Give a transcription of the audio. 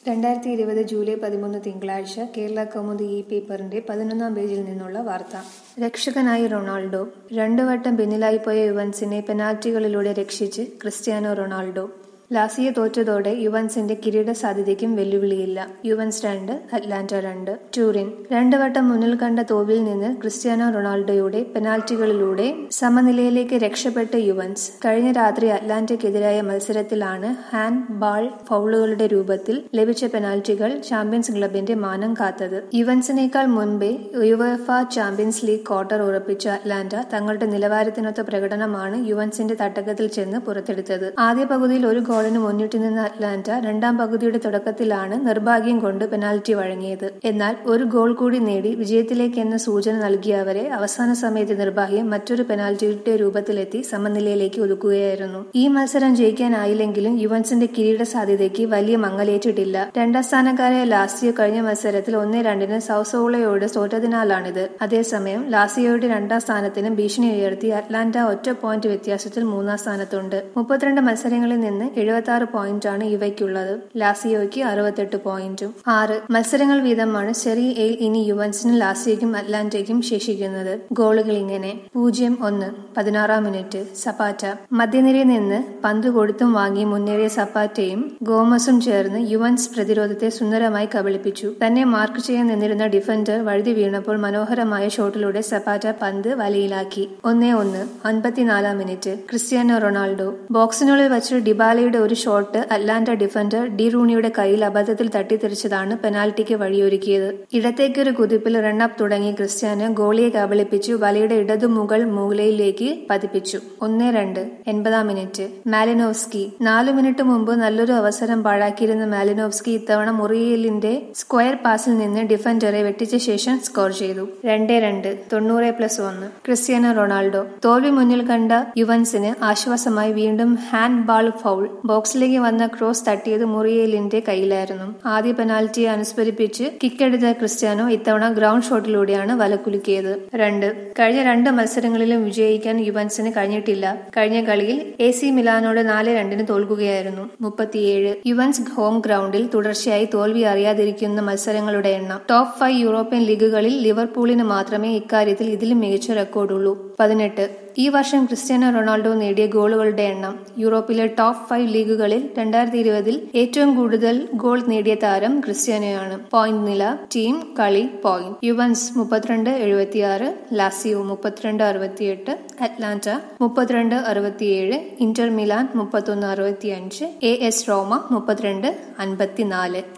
രണ്ടായിരത്തി ഇരുപത് ജൂലൈ പതിമൂന്ന് തിങ്കളാഴ്ച കേരള കൗമുദി ഇ പേപ്പറിന്റെ പതിനൊന്നാം പേജിൽ നിന്നുള്ള വാർത്ത രക്ഷകനായി റൊണാൾഡോ രണ്ടു വട്ടം പിന്നിലായിപ്പോയ യുവൻസിനെ പെനാൽറ്റികളിലൂടെ രക്ഷിച്ച് ക്രിസ്ത്യാനോ റൊണാൾഡോ ലാസിയ തോറ്റതോടെ യുവൻസിന്റെ കിരീട സാധ്യതയ്ക്കും വെല്ലുവിളിയില്ല യുവൻസ് രണ്ട് അറ്റ്ലാന്റ രണ്ട് ടൂറിൻ രണ്ടു വട്ടം മുന്നിൽ കണ്ട തോൽവിൽ നിന്ന് ക്രിസ്ത്യാനോ റൊണാൾഡോയുടെ പെനാൽറ്റികളിലൂടെ സമനിലയിലേക്ക് രക്ഷപ്പെട്ട യുവൻസ് കഴിഞ്ഞ രാത്രി അറ്റ്ലാന്റയ്ക്കെതിരായ മത്സരത്തിലാണ് ഹാൻഡ് ബാൾ ഫൗളുകളുടെ രൂപത്തിൽ ലഭിച്ച പെനാൽറ്റികൾ ചാമ്പ്യൻസ് ക്ലബിന്റെ മാനം കാത്തത് യുവൻസിനേക്കാൾ മുൻപേ യുവഫ ചാമ്പ്യൻസ് ലീഗ് ക്വാർട്ടർ ഉറപ്പിച്ച അറ്റ്ലാന്റ തങ്ങളുടെ നിലവാരത്തിനൊത്ത പ്രകടനമാണ് യുവൻസിന്റെ തട്ടകത്തിൽ ചെന്ന് പുറത്തെടുത്തത് ആദ്യ പകുതിയിൽ ഒരു ഗോളിന് മുന്നിട്ട് നിന്ന അറ്റ്ലാന്റ രണ്ടാം പകുതിയുടെ തുടക്കത്തിലാണ് നിർഭാഗ്യം കൊണ്ട് പെനാൽറ്റി വഴങ്ങിയത് എന്നാൽ ഒരു ഗോൾ കൂടി നേടി വിജയത്തിലേക്ക് എന്ന സൂചന നൽകിയ അവരെ അവസാന സമയത്തെ നിർഭാഗ്യം മറ്റൊരു പെനാൽറ്റിയുടെ രൂപത്തിലെത്തി സമനിലയിലേക്ക് ഒതുക്കുകയായിരുന്നു ഈ മത്സരം ജയിക്കാനായില്ലെങ്കിലും യുവൻസിന്റെ കിരീട സാധ്യതയ്ക്ക് വലിയ മങ്ങലേറ്റിട്ടില്ല രണ്ടാം സ്ഥാനക്കാരായ ലാസിയോ കഴിഞ്ഞ മത്സരത്തിൽ ഒന്നേ രണ്ടിന് സൗസോളയോട് തോറ്റതിനാലാണിത് അതേസമയം ലാസിയോയുടെ രണ്ടാം സ്ഥാനത്തിന് ഭീഷണി ഉയർത്തി അറ്റ്ലാന്റ ഒറ്റ പോയിന്റ് വ്യത്യാസത്തിൽ മൂന്നാം സ്ഥാനത്തുണ്ട് മുപ്പത്തിരണ്ട് മത്സരങ്ങളിൽ നിന്ന് എഴുപത്തി ആറ് പോയിന്റാണ് ഇവയ്ക്കുള്ളത് ലാസിയോയ്ക്ക് അറുപത്തെട്ട് പോയിന്റും ആറ് മത്സരങ്ങൾ വീതമാണ് സെറി എയിൽ ഇനി യുവൻസിനും ലാസിയോയ്ക്കും അറ്റ്ലാന്റയ്ക്കും ശേഷിക്കുന്നത് ഗോളുകൾ ഇങ്ങനെ പൂജ്യം ഒന്ന് പതിനാറാം മിനിറ്റ് സപ്പാറ്റ മധ്യനിരയിൽ നിന്ന് പന്ത് കൊടുത്തും വാങ്ങി മുന്നേറിയ സപ്പാറ്റയും ഗോമസും ചേർന്ന് യുവൻസ് പ്രതിരോധത്തെ സുന്ദരമായി കബളിപ്പിച്ചു തന്നെ മാർക്ക് ചെയ്യാൻ നിന്നിരുന്ന ഡിഫൻഡർ വഴുതി വീണപ്പോൾ മനോഹരമായ ഷോട്ടിലൂടെ സപ്പാറ്റ പന്ത് വലയിലാക്കി ഒന്നേ ഒന്ന് അൻപത്തിനാലാം മിനിറ്റ് ക്രിസ്ത്യാനോ റൊണാൾഡോ ബോക്സിനുള്ളിൽ വച്ച് ഡിബാലയുടെ ഒരു ഷോട്ട് അറ്റ്ലാന്റ ഡിഫൻഡർ ഡി റൂണിയുടെ കയ്യിൽ അബദ്ധത്തിൽ തട്ടിത്തെറിച്ചതാണ് പെനാൽറ്റിക്ക് വഴിയൊരുക്കിയത് ഇടത്തേക്കൊരു കുതിപ്പിൽ റണ്ണപ്പ് തുടങ്ങി ക്രിസ്ത്യാനോ ഗോളിയെ കബളിപ്പിച്ചു വലയുടെ ഇടതു മുകൾ മൂലയിലേക്ക് പതിപ്പിച്ചു ഒന്നേ രണ്ട് എൺപതാം മിനിറ്റ് മാലിനോവ്സ്കി നാലു മിനിറ്റ് മുമ്പ് നല്ലൊരു അവസരം പാഴാക്കിയിരുന്ന മാലിനോവ്സ്കി ഇത്തവണ മുറിയലിന്റെ സ്ക്വയർ പാസിൽ നിന്ന് ഡിഫൻഡറെ വെട്ടിച്ച ശേഷം സ്കോർ ചെയ്തു രണ്ടേ രണ്ട് തൊണ്ണൂറ് പ്ലസ് ഒന്ന് ക്രിസ്ത്യാനോ റൊണാൾഡോ തോൽവി മുന്നിൽ കണ്ട യുവൻസിന് ആശ്വാസമായി വീണ്ടും ഹാൻഡ് ബാൾ ഫൗൾ ബോക്സിലേക്ക് വന്ന ക്രോസ് തട്ടിയത് മുറിയേലിന്റെ കയ്യിലായിരുന്നു ആദ്യ പെനാൽറ്റിയെ അനുസ്മരിപ്പിച്ച് കിക്കെടുത്ത ക്രിസ്ത്യാനോ ഇത്തവണ ഗ്രൗണ്ട് ഷോട്ടിലൂടെയാണ് വലക്കുലുക്കിയത് രണ്ട് കഴിഞ്ഞ രണ്ട് മത്സരങ്ങളിലും വിജയിക്കാൻ യുവൻസിന് കഴിഞ്ഞിട്ടില്ല കഴിഞ്ഞ കളിയിൽ എ സി മിലാനോട് നാല് രണ്ടിന് തോൽക്കുകയായിരുന്നു മുപ്പത്തിയേഴ് യുവൻസ് ഹോം ഗ്രൗണ്ടിൽ തുടർച്ചയായി തോൽവി അറിയാതിരിക്കുന്ന മത്സരങ്ങളുടെ എണ്ണം ടോപ്പ് ഫൈവ് യൂറോപ്യൻ ലീഗുകളിൽ ലിവർപൂളിന് മാത്രമേ ഇക്കാര്യത്തിൽ ഇതിലും മികച്ച റെക്കോർഡുള്ളൂ പതിനെട്ട് ഈ വർഷം ക്രിസ്ത്യാനോ റൊണാൾഡോ നേടിയ ഗോളുകളുടെ എണ്ണം യൂറോപ്പിലെ ടോപ്പ് ഫൈവ് ലീഗുകളിൽ രണ്ടായിരത്തി ഇരുപതിൽ ഏറ്റവും കൂടുതൽ ഗോൾ നേടിയ താരം ക്രിസ്ത്യാനോയാണ് പോയിന്റ് നില ടീം കളി പോയിന്റ് യുവൻസ് മുപ്പത്തിരണ്ട് എഴുപത്തിയാറ് ലാസിയോ മുപ്പത്തിരണ്ട് അറുപത്തിയെട്ട് അറ്റ്ലാന്റ മുപ്പത്തിരണ്ട് അറുപത്തിയേഴ് ഇന്റർ മിലാൻ മുപ്പത്തൊന്ന് അറുപത്തിയഞ്ച് എ എസ് റോമ മുപ്പത്തിരണ്ട് അൻപത്തിനാല്